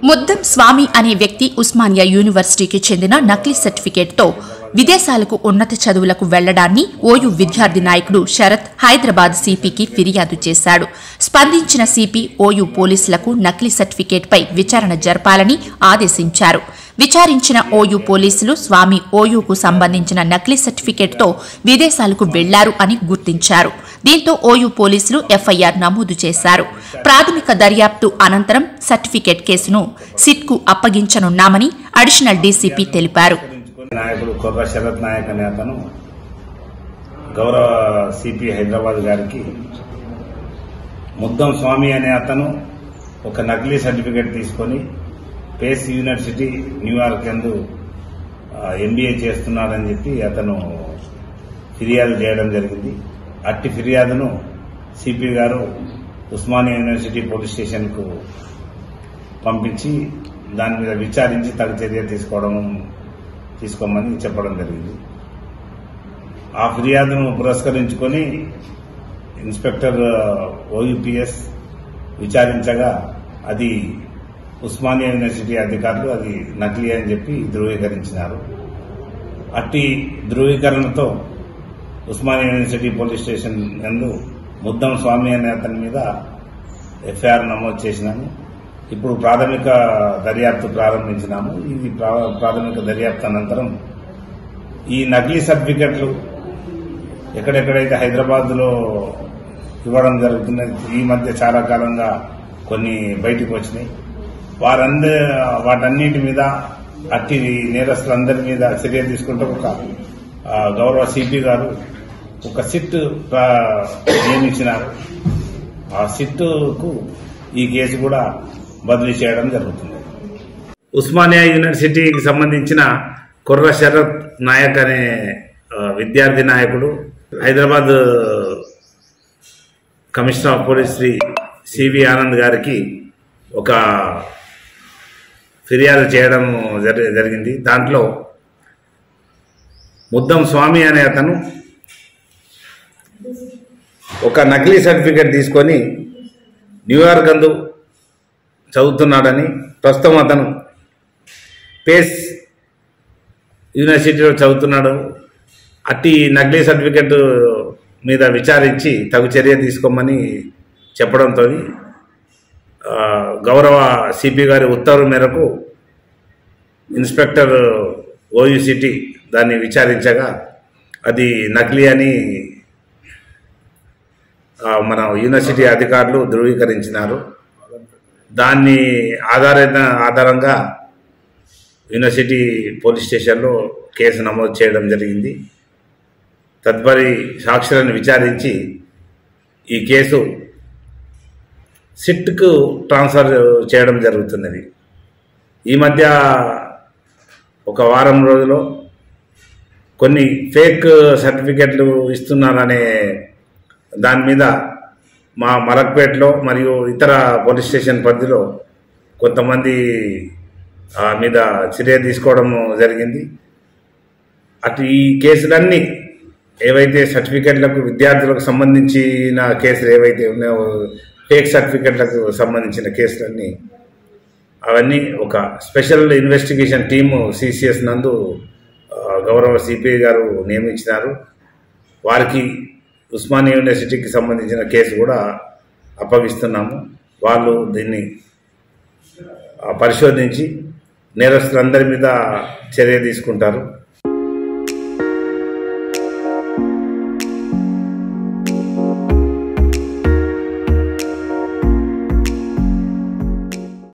ముద్దం స్వామి అనే వ్యక్తి ఉస్మానియా యూనివర్సిటీకి చెందిన నకిలీ సర్టిఫికేట్తో విదేశాలకు ఉన్నత చదువులకు వెళ్లడాన్ని ఓయూ విద్యార్థి నాయకుడు శరత్ హైదరాబాద్ సిపికి ఫిర్యాదు చేశాడు స్పందించిన సిపి ఓయూ పోలీసులకు నకిలీ సర్టిఫికేట్పై విచారణ జరపాలని ఆదేశించారు విచారించిన ఓయూ పోలీసులు స్వామి ఓయూకు సంబంధించిన నకిలీ సర్టిఫికేట్తో విదేశాలకు వెళ్లారు అని గుర్తించారు దీంతో ఓయూ పోలీసులు ఎఫ్ఐఆర్ నమోదు చేశారు ప్రాథమిక దర్యాప్తు అనంతరం సర్టిఫికేట్ కేసును సిట్కు అప్పగించనున్నామని అడిషనల్ డీసీపీ తెలిపారు నాయకుడు కొర్ర శరత్ నాయక్ అనే అతను గౌరవ సిపి హైదరాబాద్ గారికి ముద్దం స్వామి అనే అతను ఒక నకిలీ సర్టిఫికేట్ తీసుకొని పేస్ యూనివర్సిటీ న్యూయార్క్ ఎందు ఎంబీఏ చేస్తున్నాడని చెప్పి అతను ఫిర్యాదు చేయడం జరిగింది అట్టి ఫిర్యాదును సిపి గారు ఉస్మానియా యూనివర్సిటీ పోలీస్ స్టేషన్కు పంపించి దాని మీద విచారించి తగు చర్య తీసుకోవడం తీసుకోమని చెప్పడం జరిగింది ఆ ఫిర్యాదును పురస్కరించుకొని ఇన్స్పెక్టర్ ఓయూపీఎస్ విచారించగా అది ఉస్మానియా యూనివర్సిటీ అధికారులు అది నకిలీ అని చెప్పి ధృవీకరించినారు అట్టి ధృవీకరణతో ఉస్మానియా యూనివర్సిటీ పోలీస్ స్టేషన్ నందు ముద్దం స్వామి అనే అతని మీద ఎఫ్ఐఆర్ నమోదు చేసినాము ఇప్పుడు ప్రాథమిక దర్యాప్తు ప్రారంభించినాము ఇది ప్రా- ప్రాథమిక దర్యాప్తు అనంతరం ఈ నకిలీ సర్టిఫికెట్లు ఎక్కడెక్కడైతే హైదరాబాద్ లో ఇవ్వడం జరుగుతున్నది ఈ మధ్య చాలా కాలంగా కొన్ని బయటకు వచ్చినాయి వారంద వాటన్నిటి మీద అట్టి నేరస్తులందరి మీద చర్య తీసుకుంటూ ఒక ఆ, గౌరవ సిపి గారు ఒక సిట్ ప్ర- నియమించినారు ఆ సిట్టుకు ఈ కేసు కూడా బదిలీ చేయడం జరుగుతుంది ఉస్మానియా యూనివర్సిటీకి సంబంధించిన కుర్ర శరత్ నాయక్ అనే ఆ, విద్యార్థి నాయకుడు Hyderabad commissioner of police Shri CV Anand గారికి ఒక ఫిర్యాదు చేయడం జరి- జరిగింది దాంట్లో ముద్దం స్వామి అనే అతను ఒక నకిలీ సర్టిఫికెట్ తీసుకొని న్యూయార్క్ అందు చదువుతున్నాడని ప్రస్తుతం అతను పేస్ యూనివర్సిటీలో చదువుతున్నాడు అట్టి నకిలీ సర్టిఫికెట్ మీద విచారించి తగు చర్య తీసుకోమని చెప్పడంతో గౌరవ సిపి గారి ఉత్తర్వు మేరకు ఇన్స్పెక్టర్ ఓయూసిటీ దాన్ని విచారించగా అది నకిలీ అని ఆ, మన యూనివర్సిటీ అధికారులు ధృవీకరించినారు దాన్ని ఆధారైన ఆధారంగా యూనివర్సిటీ పోలీస్ స్టేషన్లో కేసు నమోదు చేయడం జరిగింది తదుపరి సాక్షులను విచారించి ఈ కేసు సిట్కు ట్రాన్స్ఫర్ చేయడం జరుగుతున్నది ఈ మధ్య ఒక వారం రోజులు కొన్ని ఫేక్ సర్టిఫికెట్లు ఇస్తున్నారనే దాని మీద మా మలక్పేటలో మరియు ఇతర పోలీస్ స్టేషన్ పరిధిలో కొంతమంది ఆ, మీద చర్య తీసుకోవడం జరిగింది అటు ఈ కేసులన్నీ ఏవైతే సర్టిఫికెట్లకు విద్యార్థులకు సంబంధించిన కేసులు ఏవైతే ఉన్నాయో ఫేక్ సర్టిఫికెట్లకు సంబంధించిన కేసులన్నీ అవన్నీ ఒక స్పెషల్ ఇన్వెస్టిగేషన్ టీము సిసిఎస్ నందు ఆ, గౌరవ సిపిఐ గారు నియమించినారు వారికి ఉస్మానియా యూనివర్సిటీకి సంబంధించిన కేసు కూడా అప్పగిస్తున్నాము వాళ్ళు దీన్ని ఆ, పరిశోధించి నేరస్తులందరి మీద చర్య తీసుకుంటారు